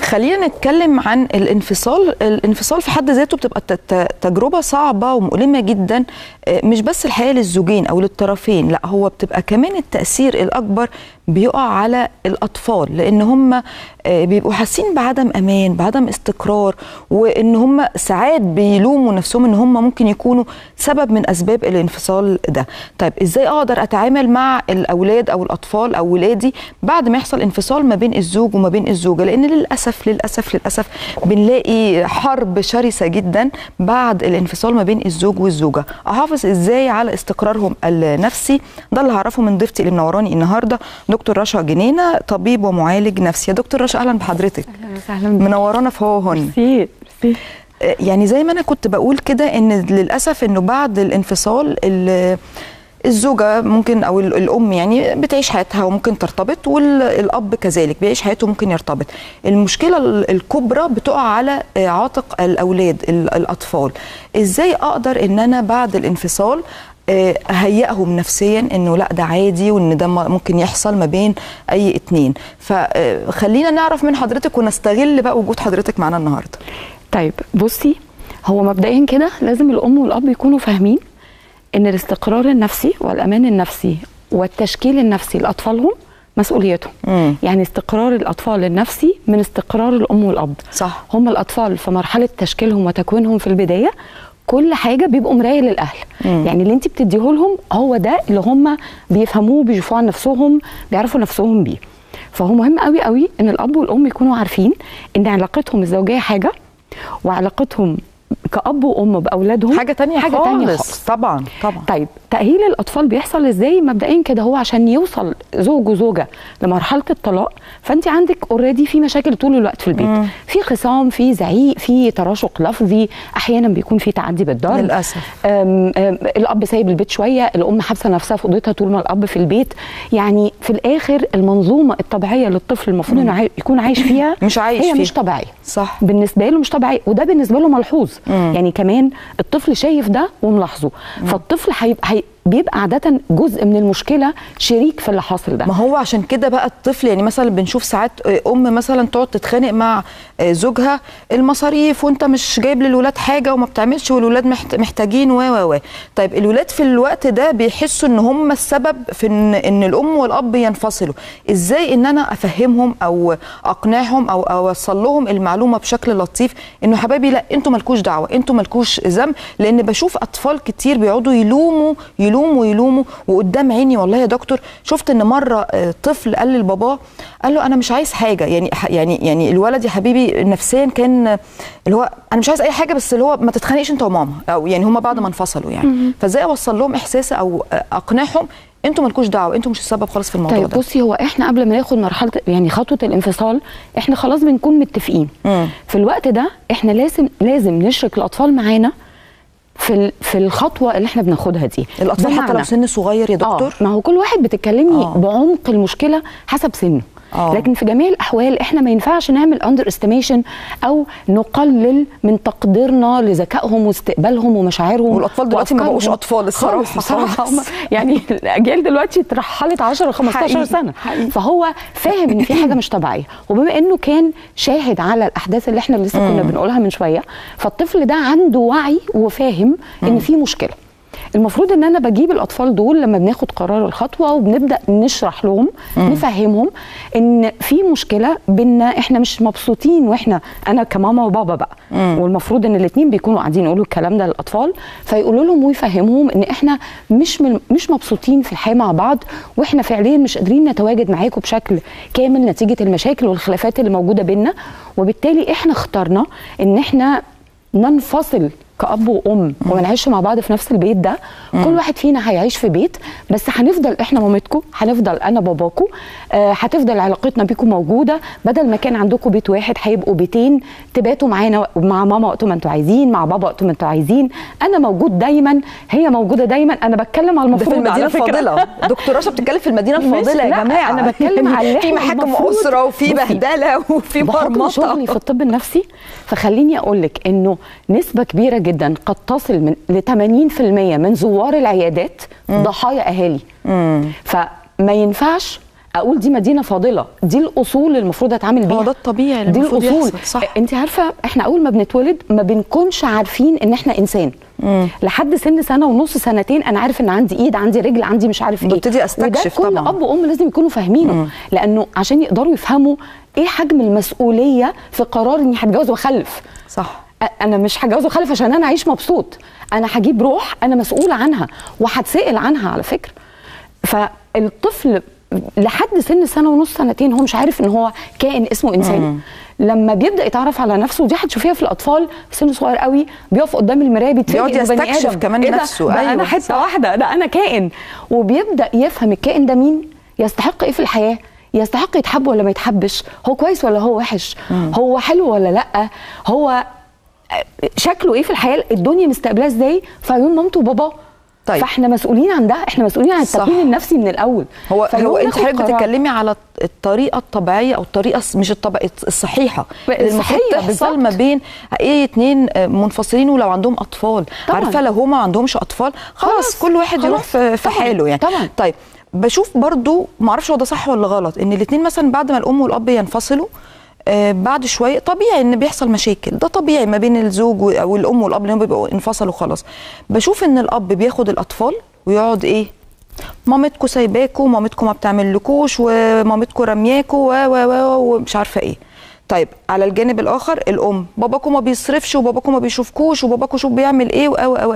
خلينا نتكلم عن الانفصال الانفصال في حد ذاته بتبقى ت- ت- تجربة صعبة ومؤلمة جدا آه، مش بس الحقيقة للزوجين أو للطرفين لا هو بتبقى كمان التأثير الأكبر بيقع على الأطفال لأن هم آه، بيبقوا حاسين بعدم أمان بعدم استقرار وإن هم ساعات بيلوموا نفسهم إن هم ممكن يكونوا سبب من أسباب الانفصال ده طيب إزاي أقدر أتعامل مع الأولاد أو الأطفال أو ولادي بعد ما يحصل انفصال ما بين الزوج وما بين الزوجة لأن للأسف للأسف للأسف بنلاقي حرب شرسة جدا بعد الانفصال ما بين الزوج والزوجة أحافظ إزاي على استقرارهم النفسي ده اللي هعرفه من ضيفتي اللي منوراني النهاردة دكتور رشا جنينة طبيب ومعالج نفسي يا دكتور رشا أهلا بحضرتك اهلا وسهلا منورانا في هو هون ميرسي ميرسي يعني زي ما انا كنت بقول كده ان للاسف انه بعد الانفصال ال- الزوجه ممكن او ال- الام يعني بتعيش حياتها وممكن ترتبط والاب كذلك بيعيش حياته وممكن يرتبط المشكله ال- الكبرى بتقع على آه، عاتق الاولاد ال- الاطفال ازاي اقدر ان انا بعد الانفصال آه، اهيئهم نفسيا انه لا ده عادي وان ده م- ممكن يحصل ما بين اي اتنين فخلينا نعرف من حضرتك ونستغل بقى وجود حضرتك معانا النهارده طيب بصي هو مبدئيا كده لازم الام والاب يكونوا فاهمين ان الاستقرار النفسي والامان النفسي والتشكيل النفسي لاطفالهم مسؤوليتهم مم. يعني استقرار الاطفال النفسي من استقرار الام والاب صح هم الاطفال في مرحله تشكيلهم وتكوينهم في البدايه كل حاجه بيبقوا مرايه للاهل مم. يعني اللي انت بتديه لهم هو ده اللي هم بيفهموه بيشوفوه عن نفسهم بيعرفوا نفسهم بيه فهو مهم قوي قوي ان الاب والام يكونوا عارفين ان علاقتهم الزوجيه حاجه وعلاقتهم كاب وام باولادهم حاجه تانية حاجه خالص. تانية خالص طبعا طبعا طيب تأهيل الأطفال بيحصل إزاي؟ مبدئيا كده هو عشان يوصل زوج وزوجة لمرحلة الطلاق فأنت عندك اوريدي في مشاكل طول الوقت في البيت مم. في خصام في زعيق في تراشق لفظي أحيانا بيكون في تعدي بالضرب للأسف. أم أم الأب سايب البيت شوية الأم حابسة نفسها في أوضتها طول ما الأب في البيت يعني في الآخر المنظومة الطبيعية للطفل المفروض إنه عاي- يكون عايش فيها مش عايش هي فيها. مش طبيعية صح بالنسبه له مش طبيعي وده بالنسبه له ملحوظ مم. يعني كمان الطفل شايف ده وملاحظه فالطفل هيبقى هي بيبقى عاده جزء من المشكله شريك في اللي حاصل ده ما هو عشان كده بقى الطفل يعني مثلا بنشوف ساعات ام مثلا تقعد تتخانق مع زوجها المصاريف وانت مش جايب للولاد حاجه وما بتعملش والولاد محت- محتاجين و و و طيب الولاد في الوقت ده بيحسوا ان هم السبب في ان ان الام والاب ينفصلوا ازاي ان انا افهمهم او اقنعهم او اوصل لهم المعلومه بشكل لطيف انه حبايبي لا انتوا مالكوش دعوه انتوا مالكوش ذنب لان بشوف اطفال كتير بيقعدوا يلوموا يلوموا يلوموا وقدام عيني والله يا دكتور شفت ان مره آه، طفل قال لباباه قال له انا مش عايز حاجه يعني ح- يعني يعني الولد يا حبيبي نفسيا كان آه، اللي هو انا مش عايز اي حاجه بس اللي هو ما تتخانقش انت وماما او يعني هما بعد ما انفصلوا يعني فازاي اوصل لهم احساس او آه، اقنعهم انتوا مالكوش دعوه انتوا مش السبب خالص في الموضوع طيب ده بصي هو احنا قبل ما ناخد مرحله يعني خطوه الانفصال احنا خلاص بنكون متفقين مم. في الوقت ده احنا لازم لازم نشرك الاطفال معانا في ال- في الخطوه اللي احنا بناخدها دي الاطفال حتى لو بمعنى- سن صغير يا دكتور آه ما هو كل واحد بتتكلمي آه. بعمق المشكله حسب سنه آه. لكن في جميع الاحوال احنا ما ينفعش نعمل اندر استيميشن او نقلل من تقديرنا لذكائهم واستقبالهم ومشاعرهم والاطفال دلوقتي ما بقوش وأفكارهم. اطفال الصراحه خالص بصراحه خالص. هم يعني الاجيال دلوقتي اترحلت 10 15 حقيقي، سنه حقيقي. فهو فاهم ان في حاجه مش طبيعيه وبما انه كان شاهد على الاحداث اللي احنا لسه كنا بنقولها من شويه فالطفل ده عنده وعي وفاهم ان في مشكله المفروض ان انا بجيب الاطفال دول لما بناخد قرار الخطوه وبنبدا نشرح لهم نفهمهم ان في مشكله بينا احنا مش مبسوطين واحنا انا كماما وبابا بقى والمفروض ان الاثنين بيكونوا قاعدين يقولوا الكلام ده للاطفال فيقولوا لهم ويفهموهم ان احنا مش من مش مبسوطين في الحياه مع بعض واحنا فعليا مش قادرين نتواجد معاكم بشكل كامل نتيجه المشاكل والخلافات اللي موجوده بينا وبالتالي احنا اخترنا ان احنا ننفصل كأب وأم وما نعيش مع بعض في نفس البيت ده كل واحد فينا هيعيش في بيت بس هنفضل احنا مامتكم هنفضل انا باباكم آه هتفضل علاقتنا بيكم موجوده بدل ما كان عندكم بيت واحد هيبقوا بيتين تباتوا معانا مع ماما وقت ما انتوا عايزين مع بابا وقت ما انتوا عايزين انا موجود دايما هي موجوده دايما انا بتكلم على ده في المفروض المدينه على فكرة. الفاضله دكتور رشا بتتكلم في المدينه مش- الفاضله يا لا، جماعه أنا بتكلم على اللي في إحنا محاكم المفروض- اسره وفي بصي، بهدله وفي بحكم شغلي في مرمطه الطب النفسي فخليني اقول لك انه نسبه كبيره جدا قد تصل من ل 80% من زوار العيادات ضحايا اهالي فما ينفعش اقول دي مدينه فاضله دي الاصول اللي المفروض اتعامل بيها هو ده الطبيعي اللي دي المفروض الاصول يحصل، صح. انت عارفه احنا اول ما بنتولد ما بنكونش عارفين ان احنا انسان لحد سن سنه ونص سنتين انا عارف ان عندي ايد عندي رجل عندي مش عارف ايه ببتدي أستكشف وده كل طبعاً. اب وام لازم يكونوا فاهمينه لانه عشان يقدروا يفهموا ايه حجم المسؤوليه في قرار اني هتجوز واخلف صح أ- انا مش هتجوز واخلف عشان انا اعيش مبسوط انا هجيب روح انا مسؤوله عنها وهتسال عنها على فكره فالطفل لحد سن سنه ونص سنتين هو مش عارف ان هو كائن اسمه انسان لما بيبدا يتعرف على نفسه ودي هتشوفيها في الاطفال في سن صغير قوي بيقف قدام المرايه بيتفاجئ بيقعد إنه بني يستكشف آدم. كمان إيه ده؟ نفسه. ده أيوة، انا حته صح. واحده ده انا كائن وبيبدا يفهم الكائن ده مين يستحق ايه في الحياه يستحق يتحب ولا ما يتحبش هو كويس ولا هو وحش هو حلو ولا لا هو شكله ايه في الحياه الدنيا مستقبلاه ازاي في عيون مامته وباباه طيب. فاحنا مسؤولين عن ده احنا مسؤولين عن صح. التكوين النفسي من الاول هو فيوم هو انت ناخد حضرتك قرار- بتتكلمي على الطريقه الطبيعيه او الطريقه الص- مش الطبيعيه الصحيحه اللي المفروض الصحية تحصل بالظبط. ما بين ايه اتنين آه، منفصلين ولو عندهم اطفال طبعاً. عارفه لو هما ما عندهمش اطفال خلاص, خلاص، كل واحد خلاص. يروح في, في طبعاً، حاله يعني طبعاً. طيب بشوف برضو ما اعرفش هو ده صح ولا غلط ان الاثنين مثلا بعد ما الام والاب ينفصلوا آه بعد شويه طبيعي ان بيحصل مشاكل ده طبيعي ما بين الزوج و- او الام والاب لانهم بيبقوا انفصلوا خلاص بشوف ان الاب بياخد الاطفال ويقعد ايه مامتكم سايباكوا ومامتكم ما بتعملكوش ومامتكم رمياكوا و و و ومش عارفه ايه طيب على الجانب الاخر الام باباكم ما بيصرفش وباباكم ما بيشوفكوش وباباكم شوف بيعمل ايه و و و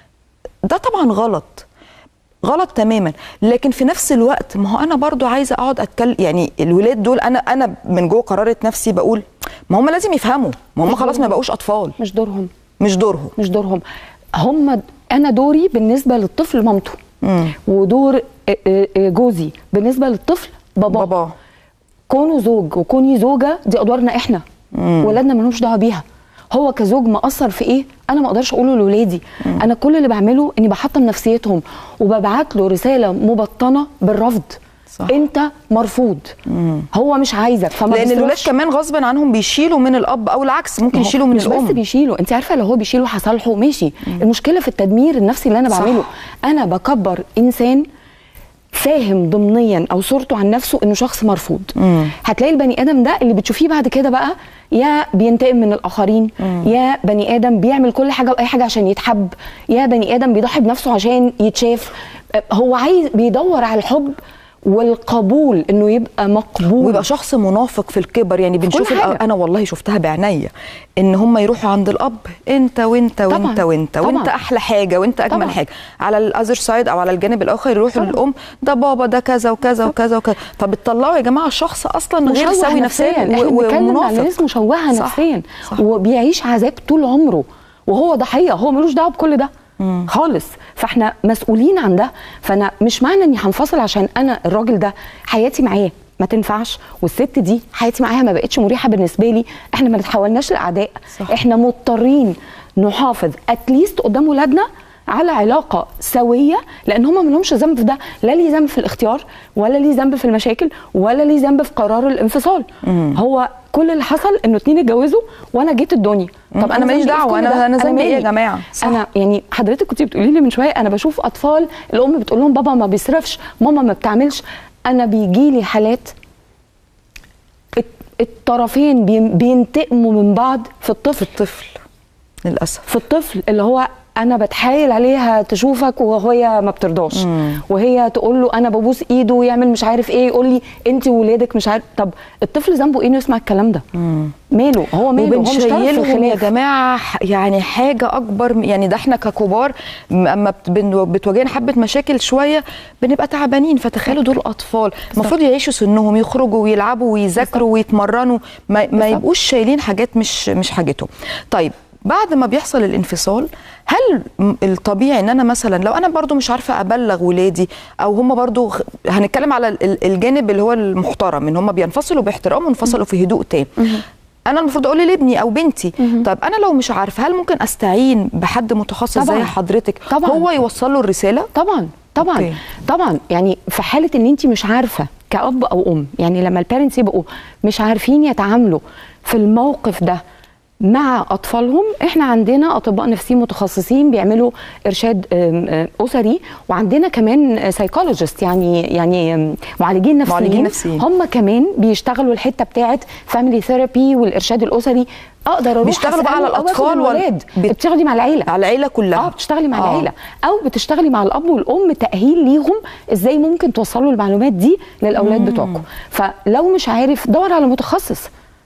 ده طبعا غلط غلط تماما لكن في نفس الوقت ما هو انا برضو عايزه اقعد اتكلم يعني الولاد دول انا انا من جوه قرارة نفسي بقول ما هم لازم يفهموا ما هم خلاص ما بقوش اطفال مش دورهم مش دورهم مش دورهم هم انا دوري بالنسبه للطفل مامته ودور آه، آه، آه، جوزي بالنسبه للطفل بابا بابا كونه زوج وكوني زوجه دي ادوارنا احنا ولادنا ملهمش دعوه بيها هو كزوج مقصر في ايه انا ما اقدرش اقوله لاولادي انا كل اللي بعمله اني بحطم نفسيتهم وببعت له رساله مبطنه بالرفض صح. انت مرفوض هو مش عايزك فما لان الولاد بيصرفش. كمان غصبا عنهم بيشيلوا من الاب او العكس ممكن ما هو يشيلوا من مش الام بس بيشيلوا انت عارفه لو هو بيشيله هصالحه ماشي المشكله في التدمير النفسي اللي انا صح. بعمله انا بكبر انسان فاهم ضمنيا او صورته عن نفسه انه شخص مرفوض هتلاقي البني ادم ده اللي بتشوفيه بعد كده بقى يا بينتقم من الاخرين يا بني ادم بيعمل كل حاجه واي حاجه عشان يتحب يا بني ادم بيضحي بنفسه عشان يتشاف هو عايز بيدور على الحب والقبول انه يبقى مقبول ويبقى شخص منافق في الكبر يعني بنشوف حاجة. الأ- انا والله شفتها بعينيا ان هم يروحوا عند الاب انت وانت وانت طبعاً. وانت طبعاً. وانت احلى حاجه وانت اجمل طبعاً. حاجه على الاذر سايد او على الجانب الاخر يروحوا طبعاً. للام ده بابا ده كذا وكذا وكذا وكذا فبتطلعوا يا جماعه شخص اصلا غير مشوه سوي نفسيا احنا و- بنتكلم على ومنافق ناس مشوهه صح. نفسيا صح. وبيعيش عذاب طول عمره وهو ضحيه هو ملوش دعوه بكل ده خالص فاحنا مسؤولين عن ده فانا مش معنى اني هنفصل عشان انا الراجل ده حياتي معاه ما تنفعش والست دي حياتي معاها ما بقتش مريحه بالنسبه لي احنا ما نتحولناش لاعداء صح. احنا مضطرين نحافظ اتليست قدام ولادنا على علاقه سويه لان هم ما لهمش ذنب في ده لا ليه ذنب في الاختيار ولا ليه ذنب في المشاكل ولا ليه ذنب في قرار الانفصال هو كل اللي حصل انه اتنين اتجوزوا وانا جيت الدنيا طب أنا ماليش ذنبي إيه في دعوة، كل أنا- ده؟ أنا ذنبي إيه يا مالي؟ جماعة؟ صح. انا يعني حضرتك كنت بتقولي لي من شويه انا بشوف اطفال الام بتقول لهم بابا ما بيصرفش ماما ما بتعملش انا بيجي لي حالات الت- الطرفين بين- بينتقموا من بعض في الطفل الطفل للاسف في الطفل اللي هو انا بتحايل عليها تشوفك وهي ما بترضاش وهي تقول له انا ببوس ايده ويعمل مش عارف ايه يقول لي انت وولادك مش عارف طب الطفل ذنبه ايه انه يسمع الكلام ده ماله هو ماله هو مش طرف في وبنشيلهم يا الخلاف جماعه ح- يعني حاجه اكبر م- يعني ده احنا ككبار م- اما بت- بن- بتواجهنا حبه مشاكل شويه بنبقى تعبانين فتخيلوا دول اطفال المفروض يعيشوا سنهم يخرجوا ويلعبوا ويذاكروا ويتمرنوا ما, ما بالظبط. يبقوش شايلين حاجات مش مش حاجتهم طيب بعد ما بيحصل الانفصال هل م- الطبيعي ان انا مثلا لو انا برضو مش عارفه ابلغ ولادي او هم برضو خ- هنتكلم على ال- ال- الجانب اللي هو المحترم ان هم بينفصلوا باحترام وانفصلوا في هدوء تام انا المفروض اقول لابني او بنتي طب انا لو مش عارفه هل ممكن استعين بحد متخصص زي طبعاً. حضرتك طبعاً. هو يوصل له الرساله طبعا طبعا أوكي. أوكي. طبعا يعني في حاله ان انت مش عارفه كاب او ام يعني لما البيرنتس يبقوا مش عارفين يتعاملوا في الموقف ده مع اطفالهم احنا عندنا اطباء نفسيين متخصصين بيعملوا ارشاد آم، آم، اسري وعندنا كمان سايكولوجيست يعني يعني آم، معالجين نفسيين معالجين نفسيين. هم كمان بيشتغلوا الحته بتاعه فاميلي ثيرابي والارشاد الاسري اقدر اروح بيشتغلوا بقى على أسأله أو آخد الأطفال وال- الولاد بت- بتشتغلي مع العيله على العيله كلها اه بتشتغلي مع آه. العيله او بتشتغلي مع الاب والام تاهيل ليهم ازاي ممكن توصلوا المعلومات دي للاولاد بتوعكم فلو مش عارف دور على متخصص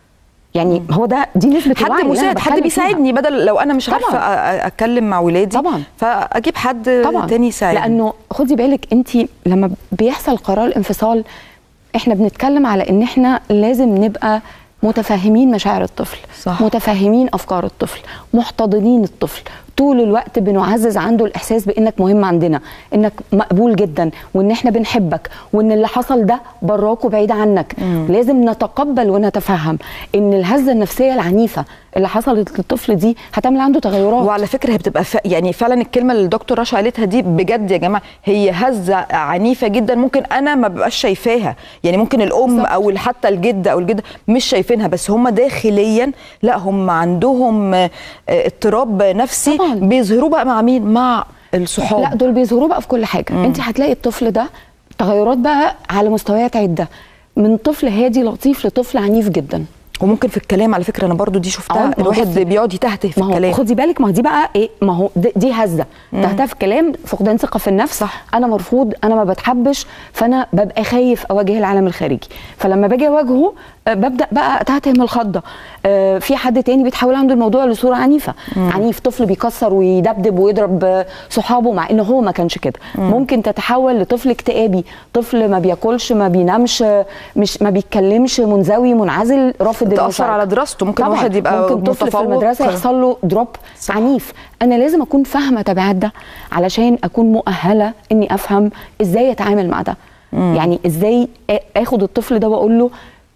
يعني هو ده دي نسبه الوعي حد اللي أنا مساعد حد بتكلم بيساعدني بدل لو انا مش طبعاً. عارفه أ- أ- اتكلم مع ولادي طبعاً. فاجيب حد فيها. طبعا تاني يساعدني لانه خدي بالك انت لما بيحصل قرار انفصال احنا بنتكلم على ان احنا لازم نبقى متفهمين مشاعر الطفل صح. متفهمين افكار الطفل محتضنين الطفل طول الوقت بنعزز عنده الاحساس بانك مهم عندنا انك مقبول جدا وان احنا بنحبك وان اللي حصل ده براك وبعيد عنك مم. لازم نتقبل ونتفهم ان الهزه النفسيه العنيفه اللي حصلت للطفل دي هتعمل عنده تغيرات وعلى فكره هي بتبقى ف... يعني فعلا الكلمه اللي الدكتور رشا قالتها دي بجد يا جماعه هي هزه عنيفه جدا ممكن انا ما ببقاش شايفاها يعني ممكن الام بالظبط. او حتى الجد او الجده مش شايفينها بس هم داخليا لا هم عندهم آه، اضطراب نفسي طبعاً. بيظهروه بقى مع مين مع الصحاب لا دول بيظهروا بقى في كل حاجه مم. انت هتلاقي الطفل ده تغيرات بقى على مستويات عده من طفل هادي لطيف لطفل عنيف جدا وممكن في الكلام على فكره انا برضو دي آه، شفتها ما هو الواحد بصي. بيقعد يتهته في ما هو الكلام خدي بالك ما هو دي بقى ايه ما هو دي, دي هزه تحتها في الكلام فقدان ثقه في النفس صح. انا مرفوض انا ما بتحبش فانا ببقى خايف اواجه العالم الخارجي فلما باجي اواجهه آه، ببدا بقى اتهتهم الخضه آه، في حد تاني بيتحول عنده الموضوع لصوره عنيفه عنيف طفل بيكسر ويدبدب ويضرب آه، صحابه مع ان هو ما كانش كده ممكن تتحول لطفل اكتئابي طفل ما بياكلش ما بينامش آه، مش ما بيتكلمش منزوي منعزل رافض تاثر المشاعر. على دراسته ممكن طبعاً. واحد يبقى ممكن طفل في متفوق. المدرسه يحصل له دروب صح. عنيف انا لازم اكون فاهمه تبعات ده علشان اكون مؤهله اني افهم ازاي اتعامل مع ده يعني ازاي آ- اخد الطفل ده واقول له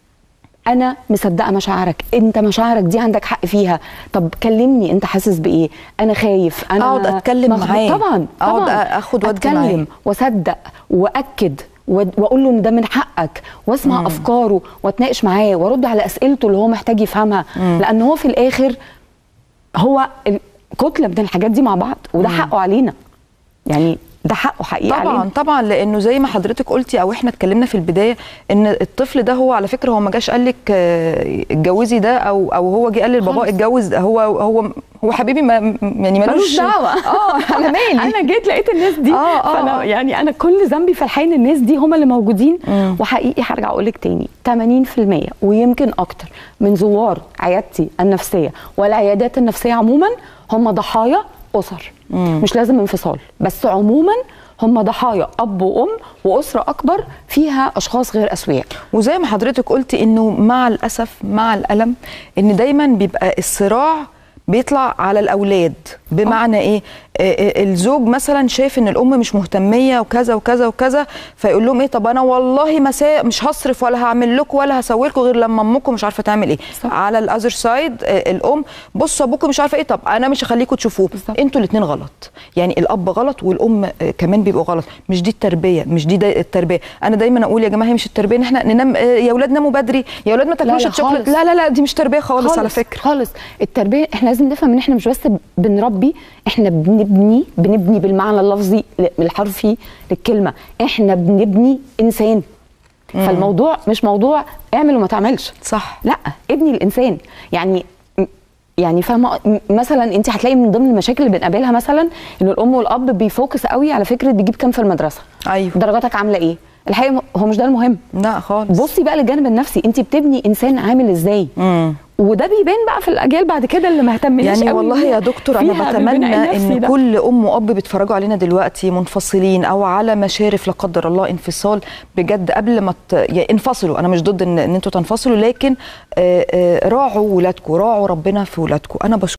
انا مصدقه مشاعرك انت مشاعرك دي عندك حق فيها طب كلمني انت حاسس بايه انا خايف انا أقعد أتكلم مخبوط. معاه. طبعا أقعد طبعا أخد وأدي معاه. اتكلم واصدق واكد و- واقول له ان ده من حقك واسمع مم. افكاره واتناقش معاه وارد على اسئلته اللي هو محتاج يفهمها لان هو في الاخر هو ال- كتله من الحاجات دي مع بعض وده حقه علينا يعني ده حقه حقيقي طبعا علينا طبعا لانه زي ما حضرتك قلتي او احنا اتكلمنا في البدايه ان الطفل ده هو على فكره هو ما جاش قال لك آه، اتجوزي ده او او هو جه قال لباباه خالص. اتجوز هو هو هو حبيبي ما يعني ملوش ملوش دعوه اه انا مالي انا جيت لقيت الناس دي آه، آه، فانا آه. يعني انا كل ذنبي في الحين الناس دي هم اللي موجودين مم. وحقيقي هرجع اقول لك تاني 80% ويمكن اكتر من زوار عيادتي النفسيه والعيادات النفسيه عموما هم ضحايا اسر مم. مش لازم انفصال بس عموما هم ضحايا اب وام واسره اكبر فيها اشخاص غير اسوياء وزي ما حضرتك قلتي انه مع الاسف مع الالم ان دايما بيبقى الصراع بيطلع على الاولاد بمعنى ايه آه، آه، الزوج مثلا شايف ان الام مش مهتميه وكذا وكذا وكذا فيقول لهم ايه طب انا والله ما سا- مش هصرف ولا هعمل لكم ولا هسوي لكم غير لما امكم مش عارفه تعمل ايه صح. على الاذر سايد الام بصوا ابوكم مش عارفه ايه طب انا مش هخليكم تشوفوه بالظبط. انتوا الاثنين غلط يعني الاب غلط والام آه، كمان بيبقوا غلط مش دي التربيه مش دي, دي التربيه انا دايما اقول يا جماعه هي مش التربيه ان احنا ننام آه، يا اولاد ناموا بدري يا اولاد ما تاكلوش لا الشوكليت خالص. لا لا لا دي مش تربيه خالص, خالص على فكره خالص التربيه احنا لازم نفهم ان احنا مش بس بنربي احنا بنبني بنبني بالمعنى اللفظي الحرفي للكلمه احنا بنبني انسان فالموضوع مش موضوع اعمل وما تعملش صح لا ابني الانسان يعني يعني فاهمه م- مثلا انت هتلاقي من ضمن المشاكل اللي بنقابلها مثلا ان الام والاب بيفوكس قوي على فكره بيجيب كام في المدرسه ايوه درجاتك عامله ايه الحقيقه هو مش ده المهم لا خالص بصي بقى للجانب النفسي انت بتبني انسان عامل ازاي مم. وده بيبان بقى في الاجيال بعد كده اللي ما اهتمناش يعني قوي والله يا دكتور انا فيها بتمنى بالبناء النفسي ان ده. كل ام واب بيتفرجوا علينا دلوقتي منفصلين او على مشارف لا قدر الله انفصال بجد قبل ما ت... يعني انفصلوا انا مش ضد ان, إن انتوا تنفصلوا لكن آه، آه، راعوا ولادكم راعوا ربنا في ولادكم انا بشكر